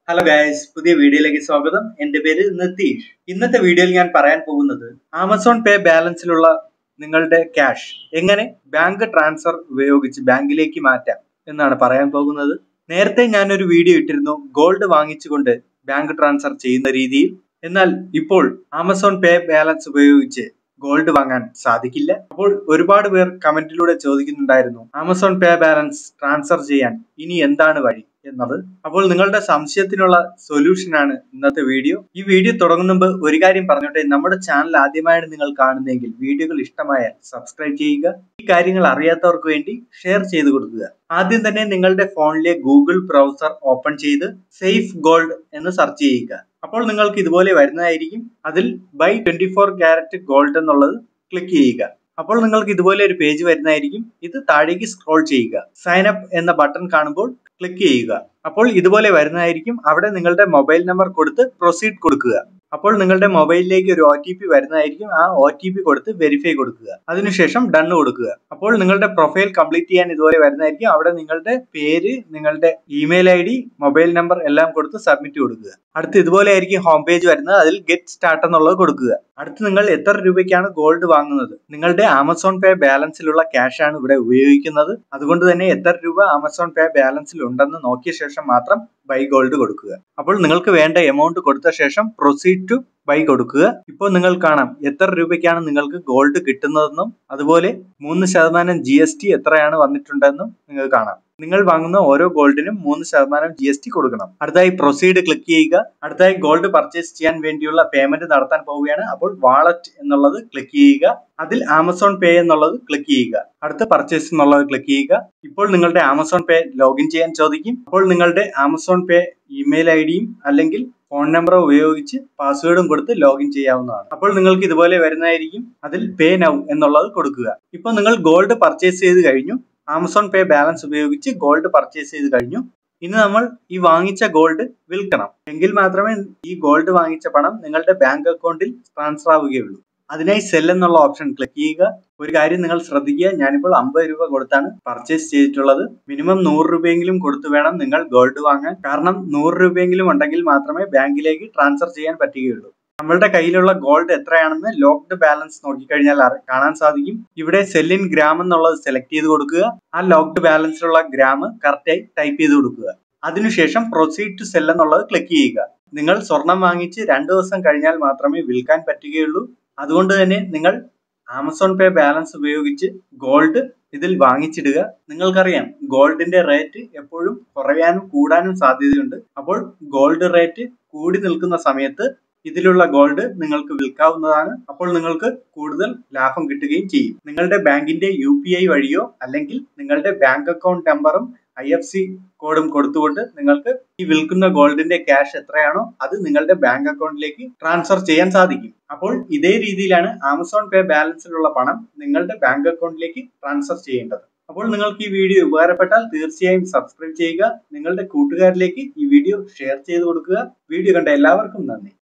hello guys പുതിയ വീഡിയോയിലേക്ക് സ്വാഗതം എന്റെ പേര് നിതീഷ് ഇന്നത്തെ വീഡിയോയിൽ ഞാൻ പറയാൻ പോകുന്നത് ആമസോൺ പേ ബാലൻസിലുള്ള നിങ്ങളുടെ ക്യാഷ് എങ്ങനെ ബാങ്ക് ട്രാൻസ്ഫർ ഉപയോഗിച്ച് ബാങ്കിലേക്ക് മാറ്റാം എന്നാണ് പറയാൻ പോകുന്നത് നേരത്തെ ഞാനൊരു വീഡിയോ ഇട്ടിരുന്നു ഗോൾഡ് വാങ്ങിച്ചുകൊണ്ട് ബാങ്ക് ട്രാൻസ്ഫർ ചെയ്യുന്ന രീതിയിൽ എന്നാൽ ഇപ്പോൾ ആമസോൺ പേ ബാലൻസ് ഉപയോഗിച്ച് ഗോൾഡ് വാങ്ങാൻ സാധിക്കില്ല അപ്പോൾ ഒരുപാട് പേർ കമന്റിലൂടെ ചോദിക്കുന്നുണ്ടായിരുന്നു ആമസോൺ പേ ബാലൻസ് ട്രാൻസ്ഫർ ചെയ്യാൻ ഇനി എന്താണ് വഴി എന്നത് അപ്പോൾ നിങ്ങളുടെ സംശയത്തിനുള്ള സൊല്യൂഷൻ ആണ് ഇന്നത്തെ വീഡിയോ ഈ വീഡിയോ തുടങ്ങുന്ന മുമ്പ് ഒരു കാര്യം പറഞ്ഞോട്ടെ നമ്മുടെ ചാനൽ ആദ്യമായിട്ട് നിങ്ങൾ കാണുന്നെങ്കിൽ വീഡിയോകൾ ഇഷ്ടമായാൽ സബ്സ്ക്രൈബ് ചെയ്യുക ഈ കാര്യങ്ങൾ അറിയാത്തവർക്ക് വേണ്ടി ഷെയർ ചെയ്ത് കൊടുക്കുക ആദ്യം തന്നെ നിങ്ങളുടെ ഫോണിലെ ഗൂഗിൾ ബ്രൗസർ ഓപ്പൺ ചെയ്ത് സേഫ് ഗോൾഡ് എന്ന് സെർച്ച് ചെയ്യുക അപ്പോൾ നിങ്ങൾക്ക് ഇതുപോലെ വരുന്നതായിരിക്കും അതിൽ buy twenty four carat gold എന്നുള്ളത് ക്ലിക്ക് ചെയ്യുക അപ്പോൾ നിങ്ങൾക്ക് ഇതുപോലെ ഒരു പേജ് വരുന്നതായിരിക്കും ഇത് താഴേക്ക് സ്ക്രോൾ ചെയ്യുക സൈൻ അപ്പ് എന്ന ബട്ടൺ കാണുമ്പോൾ ക്ലിക്ക് ചെയ്യുക അപ്പോൾ ഇതുപോലെ വരുന്നതായിരിക്കും അവിടെ നിങ്ങളുടെ മൊബൈൽ നമ്പർ കൊടുത്ത് പ്രൊസീഡ് കൊടുക്കുക അപ്പോൾ നിങ്ങളുടെ മൊബൈലിലേക്ക് ഒരു ഒ ടി പി വരുന്നതായിരിക്കും ആ ഒ ടി പി കൊടുത്ത് വെരിഫൈ കൊടുക്കുക അതിനുശേഷം ഡൺ കൊടുക്കുക അപ്പോൾ നിങ്ങളുടെ പ്രൊഫൈൽ കംപ്ലീറ്റ് ചെയ്യാൻ ഇതുപോലെ വരുന്നതായിരിക്കും അവിടെ നിങ്ങളുടെ പേര് നിങ്ങളുടെ email I D mobile number എല്ലാം കൊടുത്ത് സബ്മിറ്റ് കൊടുക്കുക അടുത്ത് ഇതുപോലെ ആയിരിക്കും ഹോം പേജ് വരുന്നത് അതിൽ ഗെറ്റ് സ്റ്റാർട്ട് എന്നുള്ളത് കൊടുക്കുക അടുത്ത് നിങ്ങൾ എത്ര രൂപയ്ക്കാണ് ഗോൾഡ് വാങ്ങുന്നത് നിങ്ങളുടെ ആമസോൺ പേ ബാലൻസിലുള്ള ക്യാഷ് ആണ് ഇവിടെ ഉപയോഗിക്കുന്നത് അതുകൊണ്ട് തന്നെ എത്ര രൂപ ആമസോൺ പേ ബാലൻസിൽ ഉണ്ടെന്ന് നോക്കിയ ശേഷം മാത്രം ബൈ ഗോൾഡ് കൊടുക്കുക അപ്പോൾ നിങ്ങൾക്ക് വേണ്ട എമൗണ്ട് കൊടുത്ത ശേഷം പ്രൊസീഡ് ടു ബൈ കൊടുക്കുക ഇപ്പോൾ നിങ്ങൾ കാണാം എത്ര രൂപയ്ക്കാണ് നിങ്ങൾക്ക് ഗോൾഡ് കിട്ടുന്നതെന്നും അതുപോലെ മൂന്ന് ശതമാനം ജി എസ് ടി എത്രയാണ് വന്നിട്ടുണ്ടെന്നും നിങ്ങൾക്ക് കാണാം നിങ്ങൾ വാങ്ങുന്ന ഓരോ ഗോൾഡിനും മൂന്ന് ശതമാനം ജി എസ് ടി കൊടുക്കണം അടുത്തായി പ്രൊസീഡ് ക്ലിക്ക് ചെയ്യുക അടുത്തായി ഗോൾഡ് പർച്ചേസ് ചെയ്യാൻ വേണ്ടിയുള്ള പേയ്മെന്റ് നടത്താൻ പോവുകയാണ് അപ്പോൾ വാളറ്റ് എന്നുള്ളത് ക്ലിക്ക് ചെയ്യുക അതിൽ ആമസോൺ പേ എന്നുള്ളത് ക്ലിക്ക് ചെയ്യുക അടുത്ത പർച്ചേസ് എന്നുള്ളത് ക്ലിക്ക് ചെയ്യുക ഇപ്പോൾ നിങ്ങളുടെ ആമസോൺ പേ ലോഗിൻ ചെയ്യാൻ ചോദിക്കും അപ്പോൾ നിങ്ങളുടെ ആമസോൺ പേ ഇമെയിൽ ഐ ഡിയും അല്ലെങ്കിൽ ഫോൺ നമ്പർ ഉപയോഗിച്ച് പാസ്വേഡും കൊടുത്ത് ലോഗിൻ ചെയ്യാവുന്നതാണ് അപ്പോൾ നിങ്ങൾക്ക് ഇതുപോലെ വരുന്നതായിരിക്കും അതിൽ പേ നൗ എന്നുള്ളത് കൊടുക്കുക ഇപ്പോൾ നിങ്ങൾ ഗോൾഡ് പർച്ചേസ് ചെയ്ത് കഴിഞ്ഞു ആമസോൺ പേ ബാലൻസ് ഉപയോഗിച്ച് ഗോൾഡ് പർച്ചേസ് ചെയ്ത് കഴിഞ്ഞു ഇനി നമ്മൾ ഈ വാങ്ങിച്ച ഗോൾഡ് വിൽക്കണം എങ്കിൽ മാത്രമേ ഈ ഗോൾഡ് വാങ്ങിച്ച പണം നിങ്ങളുടെ ബാങ്ക് അക്കൗണ്ടിൽ ട്രാൻസ്ഫർ ആവുകയുള്ളൂ അതിനായി സെൽ എന്നുള്ള ഓപ്ഷൻ ക്ലിക്ക് ചെയ്യുക ഒരു കാര്യം നിങ്ങൾ ശ്രദ്ധിക്കുക ഞാനിപ്പോൾ അമ്പത് രൂപ കൊടുത്താണ് പർച്ചേസ് ചെയ്തിട്ടുള്ളത് മിനിമം നൂറ് രൂപയെങ്കിലും കൊടുത്തു വേണം നിങ്ങൾ ഗോൾഡ് വാങ്ങാൻ കാരണം നൂറ് രൂപയെങ്കിലും ഉണ്ടെങ്കിൽ മാത്രമേ ബാങ്കിലേക്ക് ട്രാൻസ്ഫർ ചെയ്യാൻ പറ്റുകയുള്ളൂ നമ്മളുടെ കയ്യിലുള്ള ഗോൾഡ് എത്രയാണെന്ന് ലോക്ക്ഡ് ബാലൻസ് നോക്കിക്കഴിഞ്ഞാൽ കാണാൻ സാധിക്കും ഇവിടെ സെല്ലിൻ ഗ്രാം എന്നുള്ളത് സെലക്ട് ചെയ്ത് കൊടുക്കുക ആ ലോക്ക്ഡ് ബാലൻസിലുള്ള ഗ്രാം കറക്റ്റായി ടൈപ്പ് ചെയ്ത് കൊടുക്കുക അതിനുശേഷം പ്രൊസീഡ് ടു സെൽ എന്നുള്ളത് ക്ലിക്ക് ചെയ്യുക നിങ്ങൾ സ്വർണം വാങ്ങിച്ച് രണ്ടു ദിവസം കഴിഞ്ഞാൽ മാത്രമേ വിൽക്കാൻ പറ്റുകയുള്ളൂ അതുകൊണ്ട് തന്നെ നിങ്ങൾ ആമസോൺ പേ ബാലൻസ് ഉപയോഗിച്ച് ഗോൾഡ് ഇതിൽ വാങ്ങിച്ചിടുക നിങ്ങൾക്കറിയാം ഗോൾഡിന്റെ റേറ്റ് എപ്പോഴും കുറയാനും കൂടാനും സാധ്യതയുണ്ട് അപ്പോൾ ഗോൾഡ് റേറ്റ് കൂടി നിൽക്കുന്ന സമയത്ത് ഇതിലുള്ള ഗോൾഡ് നിങ്ങൾക്ക് വിൽക്കാവുന്നതാണ് അപ്പോൾ നിങ്ങൾക്ക് കൂടുതൽ ലാഭം കിട്ടുകയും ചെയ്യും നിങ്ങളുടെ ബാങ്കിന്റെ യു പി ഐ വഴിയോ അല്ലെങ്കിൽ നിങ്ങളുടെ ബാങ്ക് അക്കൗണ്ട് നമ്പറും ഐ എഫ് സി കോഡും കൊടുത്തുകൊണ്ട് നിങ്ങൾക്ക് ഈ വിൽക്കുന്ന ഗോൾഡിന്റെ ക്യാഷ് എത്രയാണോ അത് നിങ്ങളുടെ ബാങ്ക് അക്കൗണ്ടിലേക്ക് ട്രാൻസ്ഫർ ചെയ്യാൻ സാധിക്കും അപ്പോൾ ഇതേ രീതിയിലാണ് ആമസോൺ പേ ബാലൻസിലുള്ള പണം നിങ്ങളുടെ ബാങ്ക് അക്കൗണ്ടിലേക്ക് ട്രാൻസ്ഫർ ചെയ്യേണ്ടത് അപ്പോൾ നിങ്ങൾക്ക് ഈ വീഡിയോ ഉപകാരപ്പെട്ടാൽ തീർച്ചയായും സബ്സ്ക്രൈബ് ചെയ്യുക നിങ്ങളുടെ കൂട്ടുകാരിലേക്ക് ഈ വീഡിയോ ഷെയർ ചെയ്ത് കൊടുക്കുക വീഡിയോ കണ്ട എല്ലാവർക്കും നന്ദി